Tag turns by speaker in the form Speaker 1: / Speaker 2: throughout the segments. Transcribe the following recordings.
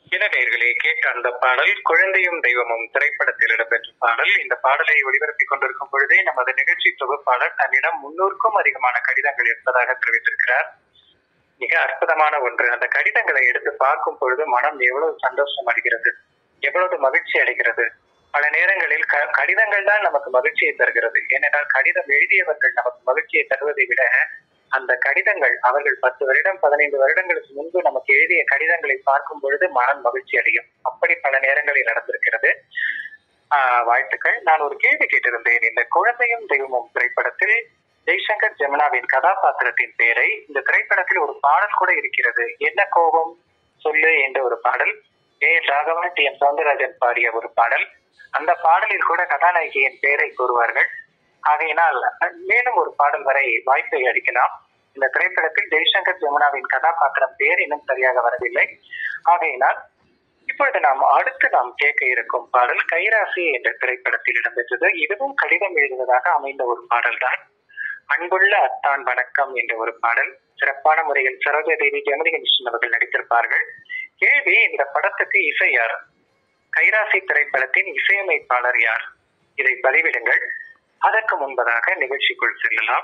Speaker 1: இளநேர்களே கேட்ட அந்த பாடல் குழந்தையும் தெய்வமும் திரைப்படத்தில் இடம்பெற்ற பாடல் இந்த பாடலை ஒளிபரப்பிக் கொண்டிருக்கும் பொழுதே நமது நிகழ்ச்சி தொகுப்பாளர் தன்னிடம் முன்னூறுக்கும் அதிகமான கடிதங்கள் இருப்பதாக தெரிவித்திருக்கிறார் மிக அற்புதமான ஒன்று அந்த கடிதங்களை எடுத்து பார்க்கும் பொழுது மனம் எவ்வளவு சந்தோஷம் அடைகிறது எவ்வளவு மகிழ்ச்சி அடைகிறது பல நேரங்களில் க கடிதங்கள் தான் நமக்கு மகிழ்ச்சியை தருகிறது ஏனென்றால் கடிதம் எழுதியவர்கள் நமக்கு மகிழ்ச்சியை தருவதை விட அந்த கடிதங்கள் அவர்கள் பத்து வருடம் பதினைந்து வருடங்களுக்கு முன்பு நமக்கு எழுதிய கடிதங்களை பார்க்கும் பொழுது மனம் மகிழ்ச்சி அடையும் அப்படி பல நேரங்களில் நடந்திருக்கிறது ஆஹ் வாழ்த்துக்கள் நான் ஒரு கேள்வி கேட்டிருந்தேன் இந்த குழந்தையும் தெய்வமும் திரைப்படத்தில் ஜெய்சங்கர் ஜெமினாவின் கதாபாத்திரத்தின் பெயரை இந்த திரைப்படத்தில் ஒரு பாடல் கூட இருக்கிறது என்ன கோபம் சொல்லு என்ற ஒரு பாடல் A Raghavan T M Soundararajan பாடிய ஒரு பாடல் அந்த பாடலில் கூட கதாநாயகியின் பெயரை கூறுவார்கள் ஆகையினால் மேலும் ஒரு பாடல் வரை வாய்ப்பை அளிக்கலாம் இந்த திரைப்படத்தில் ஜெய்சங்கர் ஜெமுனாவின் கதாபாத்திரம் பெயர் இன்னும் சரியாக வரவில்லை ஆகையினால் இப்பொழுது நாம் அடுத்து நாம் கேட்க இருக்கும் பாடல் கைராசி என்ற திரைப்படத்தில் இடம்பெற்றது இதுவும் கடிதம் எழுதுவதாக அமைந்த ஒரு பாடல் தான் அன்புள்ள அத்தான் வணக்கம் என்ற ஒரு பாடல் சிறப்பான முறையில் சரோஜா தேவி ஜெமினி கணேசன் அவர்கள் நடித்திருப்பார்கள் கேள்வி இந்த படத்துக்கு இசை யார் கைராசி திரைப்படத்தின் இசையமைப்பாளர் யார் இதை பதிவிடுங்கள் அதற்கு முன்பதாக நிகழ்ச்சிக்குள் செல்லலாம்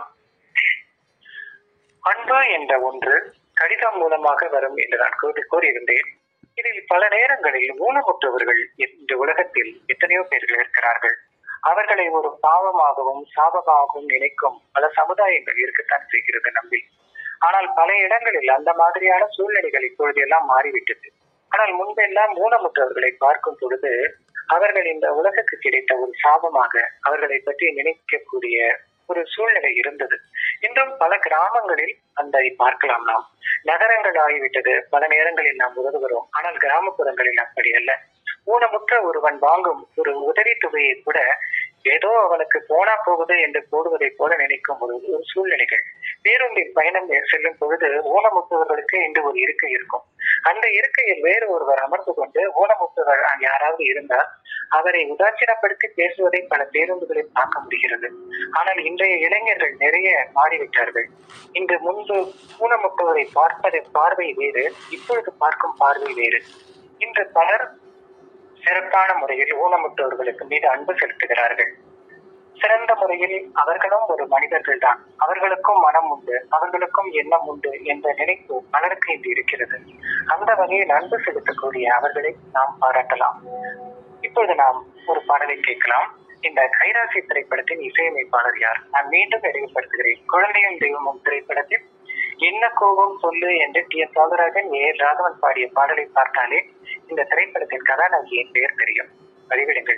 Speaker 1: அன்பு என்ற ஒன்று கடிதம் மூலமாக வரும் என்று நான் கூறி கூறியிருந்தேன் இதில் பல நேரங்களில் ஊனமுற்றவர்கள் இந்த உலகத்தில் எத்தனையோ பேர்கள் இருக்கிறார்கள் அவர்களை ஒரு பாவமாகவும் சாபமாகவும் நினைக்கும் பல சமுதாயங்கள் இருக்கத்தான் செய்கிறது நம்மில் ஆனால் பல இடங்களில் அந்த மாதிரியான சூழ்நிலைகள் இப்பொழுது எல்லாம் மாறிவிட்டது ஆனால் முன்பெல்லாம் ஊனமுற்றவர்களை பார்க்கும் பொழுது அவர்கள் இந்த உலகுக்கு கிடைத்த ஒரு சாபமாக அவர்களை பற்றி நினைக்கக்கூடிய ஒரு சூழ்நிலை இருந்தது இன்றும் பல கிராமங்களில் அந்த பார்க்கலாம் நாம் நகரங்கள் ஆகிவிட்டது பல நேரங்களில் நாம் உதவுகிறோம் ஆனால் கிராமப்புறங்களில் அப்படி அல்ல ஊனமுற்ற ஒருவன் வாங்கும் ஒரு உதவி தொகையை கூட ஏதோ அவனுக்கு போனா போகுது என்று போடுவதை போல நினைக்கும் ஒரு ஒரு சூழ்நிலைகள் பேருந்தில் பயணம் செல்லும் பொழுது ஊனமுற்றவர்களுக்கு இன்று ஒரு இருக்கை இருக்கும் அந்த இருக்கையில் வேறு ஒருவர் அமர்ந்து கொண்டு ஊனமுற்றவர் யாராவது இருந்தால் அவரை உதாசீனப்படுத்தி பேசுவதை பல பேருந்துகளில் பார்க்க முடிகிறது ஆனால் இன்றைய இளைஞர்கள் நிறைய மாறிவிட்டார்கள் இன்று முன்பு ஊனமுற்றவரை பார்ப்பது பார்வை வேறு இப்பொழுது பார்க்கும் பார்வை வேறு இன்று பலர் சிறப்பான முறையில் ஊனமுற்றவர்களுக்கு மீது அன்பு செலுத்துகிறார்கள் சிறந்த முறையில் அவர்களும் ஒரு மனிதர்கள் தான் அவர்களுக்கும் மனம் உண்டு அவர்களுக்கும் எண்ணம் உண்டு என்ற நினைப்பு பலருக்கு இன்று இருக்கிறது அந்த வகையில் அன்பு செலுத்தக்கூடிய அவர்களை நாம் பாராட்டலாம் இப்பொழுது நாம் ஒரு பாடலை கேட்கலாம் இந்த கைராசி திரைப்படத்தின் இசையமைப்பாளர் யார் நான் மீண்டும் நினைவுபடுத்துகிறேன் குழந்தையும் தெய்வமும் திரைப்படத்தில் என்ன கோபம் சொல்லு என்று T S Soundararajan A Raghavan பாடிய பாடலை பார்த்தாலே இந்த திரைப்படத்தின் கதாநாயகியின் பெயர் தெரியும் பதிவிடுங்கள்